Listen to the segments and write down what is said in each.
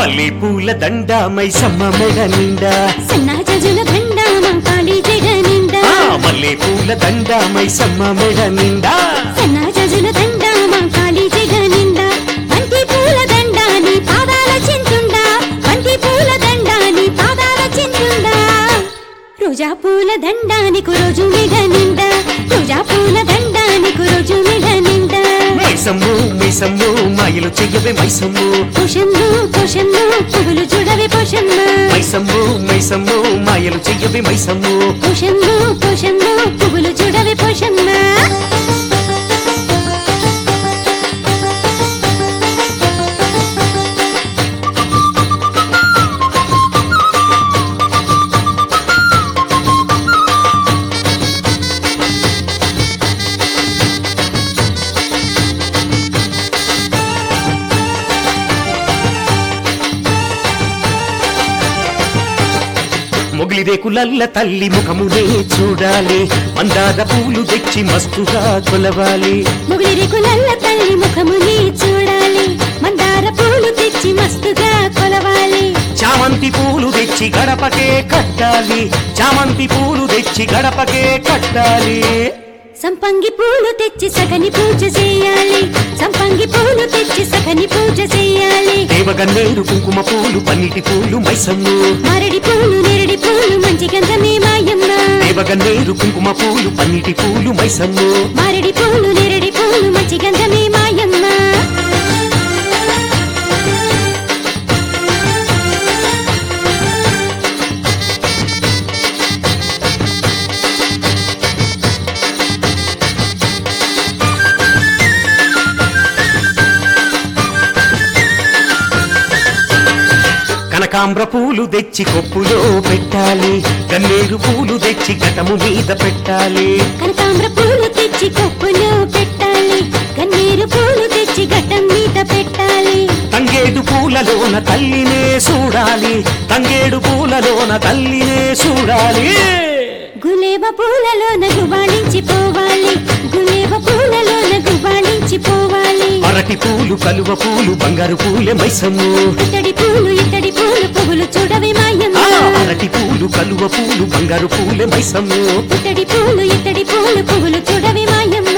మల్లె పూల దండ మైసమ్మ మెడ నిండా సన్నాజజుల దండ మా కాళీ జగ నిండా ఆ, మల్లె పూల దండ మైసమ్మ మెడ నిండా సన్నాజజుల దండ మా కాళీ జగ నిండా బంతి పూల దండ నీ పాదాల చింతుండా బంతి పూల దండ నీ పాదాల చింతుండా రోజా పూల దండానికి రోజు మెడ నిండా రోజా పూల దండానికి రోజు మెడ నిండా మైసమ్ము మైసమ్ము మాయలు చెయ్యవే మైసమ్ము పోషమ్ము పోషమ్ము పువ్వులు చూడవే పోషమ్మ మైసమ్ము మైసమ్ము మాయలు చెయ్యవే మైసమ్ము పోషమ్ము పోషమ్ము పువ్వులు చూడవే పోషమ్మ మొగిలి రేకులల్ల తల్లి ముఖమునే చూడాలి మందార పూలు తెచ్చి మస్తుగా కొలవాలి ముగిలి రేకులల్ల తల్లి ముఖముని చూడాలి మందార పూలు తెచ్చి మస్తుగా కొలవాలి చామంతి పూలు తెచ్చి గడపకే కట్టాలి చామంతి పూలు తెచ్చి గడపకే కట్టాలి సంపంగి పూలు తెచ్చి సగని పూజ చేయాలి సంపంగి పూలు తెచ్చి సగని పూజ చేయాలి దేవగన్నేరు కుంకుమ పూలు పన్నిటి పూలు మైసమ్ము మరడి పూలు నెరడి పూలు మంచి గంధమే మాయమ్మ దేవగన్నేరు కుంకుమ పూలు పన్నిటి పూలు మైసమ్ము మరడి పూలు నెరడి పూలు మంచి గంధమే మాయమ్మ కనకాంబ్ర పూలు తెచ్చి కొప్పులో పెట్టాలి గన్నేరు పూలు తెచ్చి ఘటము మీద పెట్టాలి కనకాంబ్ర పూలు తెచ్చి కొప్పులో పెట్టాలి కన్నీరు పూలు తెచ్చి ఘట్టం మీద పెట్టాలి తంగేడు పూలలోన తల్లినే చూడాలి తంగేడు పూలలోన తల్లినే చూడాలి గులేబ పూలలోన గుబాళించి పోవాలి గులేబ పూలలోన గుబాళించి పోవాలి అరటి పూలు కలువ పూలు బంగారు పూలే మైసమ్ము ఇతడి పూలు ఇతడి పూలు పువ్వులు చూడవి మాయమ్మ ఆ, అరటి పూలు కలువ పూలు బంగారు పూలే మైసమ్ము ఇతడి పూలు ఇతడి పూలు పువ్వులు చూడవి మాయమ్మ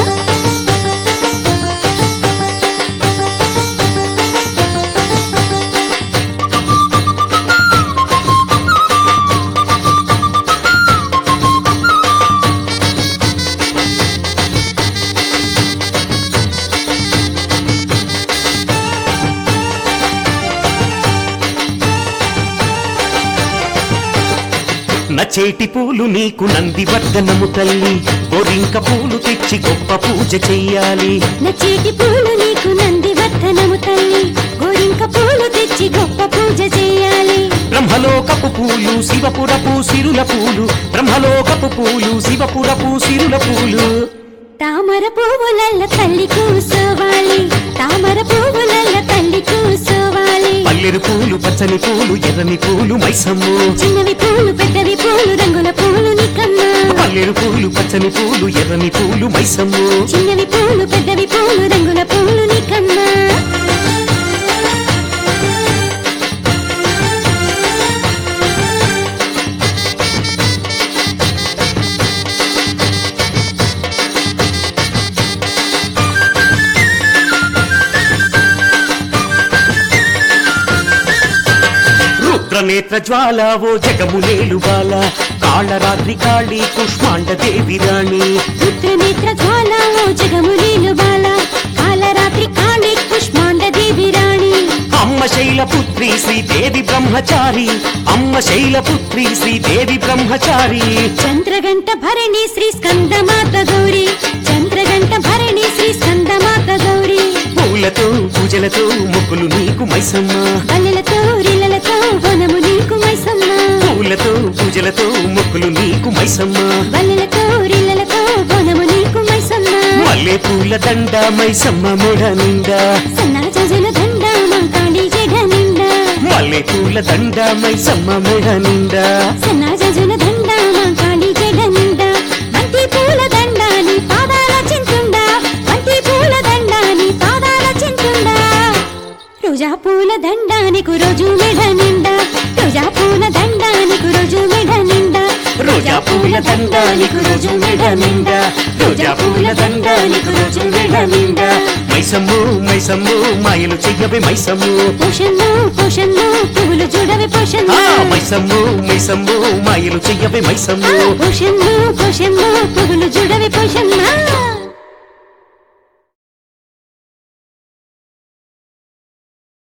నచేటి పూలు నీకు నంది వర్ధనము తల్లి గోరింక పూలు తెచ్చి గొప్ప పూజ చెయ్యాలి నచ్చేటి పూలు నీకు నంది వర్ధనము తల్లి గోరింక పూలు తెచ్చి గొప్ప పూజ చేయాలి బ్రహ్మలోకపు పూలు శివపురపు సిరుల పూలు బ్రహ్మలోకపు పూలు శివపురపు సిరుల పూలు తామర పువ్వులల్ల తల్లి కూసోవాలి తామర పువ్వులల్ల తల్లి కూసోవాలి పల్లెరు పూలు పచ్చని పూలు ఎర్రని పూలు మైసమ్ము చిన్నవి పూలు పెద్దవి పూలు రంగుల పూలు నికమ్మ పల్లెరు పూలు పచ్చని పూలు ఎర్రని పూలు మైసమ్ము చిన్నవి పూలు పెద్దవి పూలు రంగుల పూలు నికమ్మ రుద్రనేత్ర జ్వాల ఓ జగములేలు బాల కాళరాత్రి కాళీ కుష్మాండ దేవి రాణి పుత్రనేత్ర జ్వాల ఓ జగములీలు బాల కాలరాత్రి కాళీ కుష్మాండ దేవి రాణి అమ్మ శైలపుత్రి శ్రీదేవి బ్రహ్మచారి అమ్మ శైలపుత్రి శ్రీదేవి బ్రహ్మచారి చంద్రగంట భరణి శ్రీ స్కందమాత గౌరి చంద్రగంట భరణి శ్రీ స్కందమాత గౌరి పూలతో పూజలతో ముగ్గులు నీకు మైసమ్మ బల్లెలతో రిల్లలతో వనము నీకు మైసమ్మ పూలతో పూజలతో ముగ్గులు నీకు మైసమ్మ బల్లెలతో రిల్లలతో వనము నీకు మైసమ్మ మల్లె పూల దండ మైసమ్మ మెడ నిండా సన్నాజజుల దండ మా కాళీ జగ నిండా మల్లె పూల దండ మైసమ్మ మెడ నిండా సన్నాజజుల దండ మా కాళీ జగ నిండా బంతి పూల దండ నీ పాదాల చింతుండా బంతి పూల దండ నీ పాదాల చింతుండా రోజా పూల దండానికి రోజు పూల దండ నీకు రోజు మెడ నిండా రోజా పూల దండ నీకు రోజు మెడ నిండా మైసమ్ము మైసమ్ము మాయలు చెయ్యవే మైసమ్ము పోషన్ను పోషన్ను పువ్వులు చూడవే పోషన్ను ఆ మైసమ్ము మైసమ్ము మాయలు చెయ్యవే మైసమ్ము పోషన్ను పోషన్ను పువ్వులు చూడవే పోషన్ను